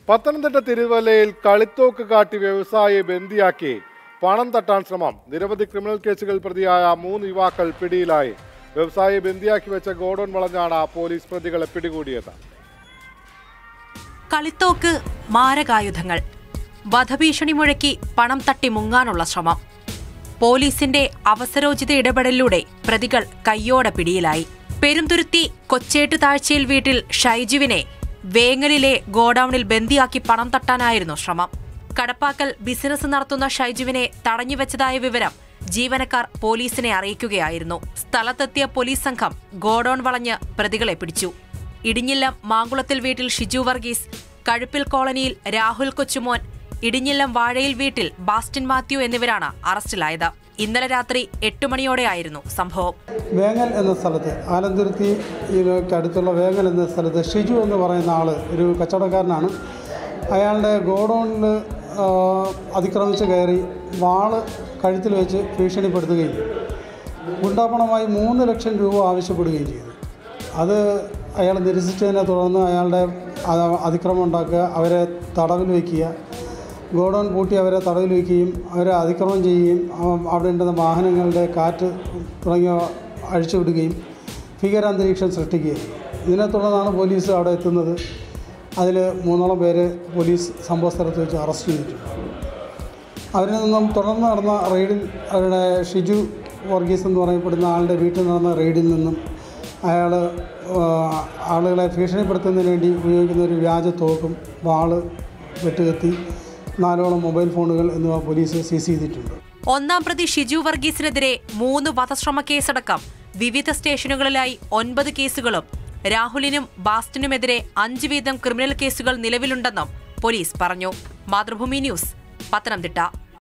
പത്തനംതിട്ട തിരുവല്ലയിൽ കളിത്തോക്ക് കാട്ടി വ്യവസായിയെ ബന്ദിയാക്കി പണം തട്ടാൻ ശ്രമം നിരവധി ക്രിമിനൽ കേസുകൾ പ്രതിയായ മൂന്ന് യുവാക്കൾ പിടിയിലായി വ്യവസായിയെ ബന്ദിയാക്കി വെച്ച ഗോഡൌൺ വളഞ്ഞാണ് പോലീസ് പ്രതികളെ പിടികൂടിയത് കളിത്തോക്ക് മാരകായുധങ്ങൾ വധഭീഷണി മുഴക്കി പണം തട്ടി മുങ്ങാനുള്ള ശ്രമം പോലീസിന്റെ അവസരോചിത ഇടപെടലിലൂടെ പ്രതികൾ കയ്യോടെ പിടിയിലായി പെരുന്തുരുത്തി കൊച്ചേട്ട് താഴ്ചയിൽ വീട്ടിൽ ഷൈജുവിനെ വേങ്ങലിലെ ഗോഡൌണിൽ ബന്ദിയാക്കി പണം തട്ടാനായിരുന്നു ശ്രമം കടപ്പാക്കൽ ബിസിനസ് നടത്തുന്ന ഷൈജുവിനെ തടഞ്ഞുവെച്ചതായ വിവരം ജീവനക്കാർ പോലീസിനെ അറിയിക്കുകയായിരുന്നു സ്ഥലത്തെത്തിയ പോലീസ് സംഘം ഗോഡൌൺ വളഞ്ഞ് പ്രതികളെ പിടിച്ചു ഇടിഞ്ഞില്ലം മാങ്കുളത്തിൽ വീട്ടിൽ ഷിജു വർഗീസ് കഴുപ്പിൽ കോളനിയിൽ രാഹുൽ കൊച്ചുമോൻ ഇടിഞ്ഞില്ലം വാഴയിൽ വീട്ടിൽ ബാസ്റ്റിൻ മാത്യു എന്നിവരാണ് അറസ്റ്റിലായത് ഇന്നലെ രാത്രി എട്ട് മണിയോടെയായിരുന്നു സംഭവം വേങ്ങൽ എന്ന സ്ഥലത്ത് ആലന്തുരുത്തിക്ക് അടുത്തുള്ള വേങ്ങൽ എന്ന സ്ഥലത്ത് ഷിജു എന്ന് പറയുന്ന ആൾ ഒരു കച്ചവടക്കാരനാണ് അയാളുടെ ഗോഡൗണിൽ അതിക്രമിച്ച് കയറി വാള് കഴുത്തിൽ വെച്ച് ഭീഷണിപ്പെടുത്തുകയും ഗുണ്ടാപ്പണമായി മൂന്ന് ലക്ഷം രൂപ ആവശ്യപ്പെടുകയും ചെയ്തു അത് അയാൾ നിരസിച്ചതിനെ തുടർന്ന് അയാളുടെ അ- അതിക്രമം ഉണ്ടാക്കുക അവരെ തടവിൽ വയ്ക്കുക ഗോഡൗൺ പൂട്ടി അവരെ തടവിൽ വയ്ക്കുകയും അവരെ അതിക്രമം ചെയ്യുകയും അവ- അവിടെ ഉണ്ടെന്ന വാഹനങ്ങളുടെ കാറ്റ് തുടങ്ങിയവ അഴിച്ചുവിടുകയും ഭീകരാന്തരീക്ഷം സൃഷ്ടിക്കുകയും ഇതിനെ തുടർന്നാണ് പോലീസ് അവിടെ എത്തുന്നത് അതിൽ മൂന്നോളം പേര് പോലീസ് സംഭവ സ്ഥലത്ത് വെച്ച് അറസ്റ്റ് ചെയ്തിട്ടുണ്ട് അവരിൽ നിന്നും തുടർന്ന് നടന്ന റെയ്ഡിൽ അവരുടെ ഷിജു വർഗീസ് എന്ന് പറയപ്പെടുന്ന ആളുടെ വീട്ടിൽ നടന്ന റെയ്ഡിൽ നിന്നും അയാൾ ആളുകളെ ഭീഷണിപ്പെടുത്തുന്നതിന് വേണ്ടി ഉപയോഗിക്കുന്ന ഒരു വ്യാജ തോക്കും വാള് വെട്ടുകത്തി നാലോളം മൊബൈൽ ഫോണുകൾ എന്നിവ പോലീസ് സീസ് ചെയ്തിട്ടുണ്ട് ഒന്നാം പ്രതി ഷിജു വർഗീസിനെതിരെ മൂന്ന് വധശ്രമ കേസടക്കം വിവിധ സ്റ്റേഷനുകളിലായി ഒൻപത് കേസുകളും രാഹുലിനും ബാസ്റ്റിനുമെതിരെ അഞ്ച് വീതം ക്രിമിനൽ കേസുകൾ നിലവിലുണ്ടെന്നും പോലീസ് പറഞ്ഞു മാതൃഭൂമി ന്യൂസ് പത്തനംതിട്ട